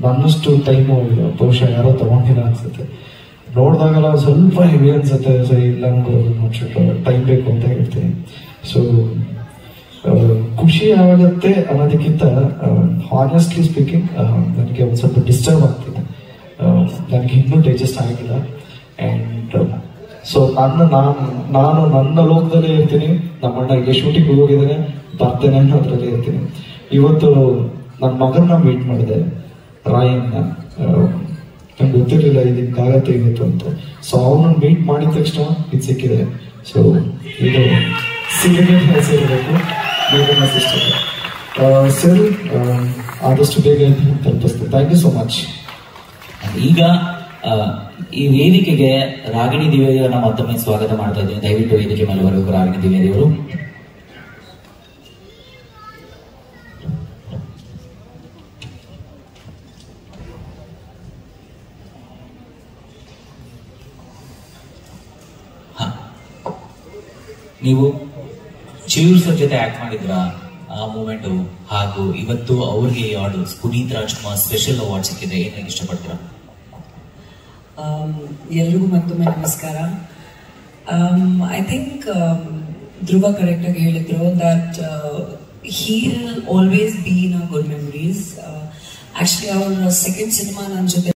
ನನ್ನಷ್ಟು time ಬಹುಶಃ ಯಾರೋ ತಗೊಂಡಿಲ್ಲ ಅನ್ಸುತ್ತೆ ನೋಡಿದಾಗೆಲ್ಲ ಸ್ವಲ್ಪ ಹೆವಿ ಅನ್ಸುತ್ತೆ ಸೊ ಇಲ್ಲ ನಂಗೆ ಟೈಮ್ ಬೇಕು ಅಂತ ಹೇಳ್ತೀನಿ ಸೊ ಖುಷಿ ಆಗುತ್ತೆ ಅನ್ನೋದಕ್ಕಿಂತ ಹಾನೆಸ್ಟ್ಲಿ ಸ್ಪೀಕಿಂಗ್ ನನಗೆ ಒಂದು ಸ್ವಲ್ಪ ಡಿಸ್ಟರ್ಬ್ ಆಗ್ತಿದೆ ನನಗೆ ಇನ್ನೂ ಡೈಜೆಸ್ಟ್ ಆಗಿಲ್ಲ ಆ್ಯಂಡ್ ಸೊ ನನ್ನ ನಾನು ನಾನು ನನ್ನ ಲೋಕದಲ್ಲೇ ಇರ್ತೀನಿ ನಮ್ಮ ಅಣ್ಣ ಈಗ ಶೂಟಿಂಗ್ ಹೋಗಿದ್ದೇನೆ ಬರ್ತೇನೆ ಅನ್ನೋದ್ರಲ್ಲೇ ಇರ್ತೀನಿ ಇವತ್ತು ನನ್ನ ಮಗನ್ನ ಮೀಟ್ ಮಾಡಿದೆ ರಾಯನ್ನ ನಂಗೆ ಗೊತ್ತಿರಲಿಲ್ಲ ಇದಕ್ಕೆ ಆಗತ್ತೆ ಇವತ್ತು ಅಂತ ಸೊ ಅವನನ್ನ ಮೀಟ್ ಮಾಡಿದ ತಕ್ಷಣ ಇದು ಸಿಕ್ಕಿದೆ ಸೊ ಇದು ಸಿಗಬೇಕು ಹೆಸರಿರಬೇಕು ಬೇಗನೆ ಸಿಸ್ಟರ್ ಸರ್ ಆದಷ್ಟು ಬೇಗ ಇದನ್ನ ತಲುಪಿಸ್ತೇನೆ ಥ್ಯಾಂಕ್ ಯು ಸೊ ಮಚ್ ಈಗ ಆ, ಈ ವೇದಿಕೆಗೆ ರಾಗಿಣಿ ದ್ವಿವೇದಿಯವರನ್ನ ಮತ್ತೊಮ್ಮೆ ಸ್ವಾಗತ ಮಾಡ್ತಾ ಇದ್ದೀನಿ ದಯವಿಟ್ಟು ವೇದಿಕೆ ಮೇಲೆ ಬರಬೇಕು ರಾಗಿಣಿ ದ್ವಿವೇದಿಯವರು ಹ. ನೀವು ಚಿರು ಸರ್ ಜೊತೆ ಆಕ್ಟ್ ಮಾಡಿದ್ರ ಆ ಮೂಮೆಂಟ್ ಹಾಗೂ ಇವತ್ತು ಅವ್ರಿಗೆ ಈ award Puneeth Rajkumar special award ಸಿಕ್ಕಿದೆ ಏನಾಗಿ ಇಷ್ಟಪಡ್ತೀರಾ ಎಲ್ರಿಗೂ ಮತ್ತೊಮ್ಮೆ ನಮಸ್ಕಾರ ಐ ಥಿಂಕ್ ಧ್ರುವ ಕರೆಕ್ಟ್ ಆಗಿ ಹೇಳಿದ್ರು that he will always be in a good memories actually ಅವ್ರ ಸೆಕೆಂಡ್ ಸಿನಿಮಾ ನನ್ನ ಜೊತೆ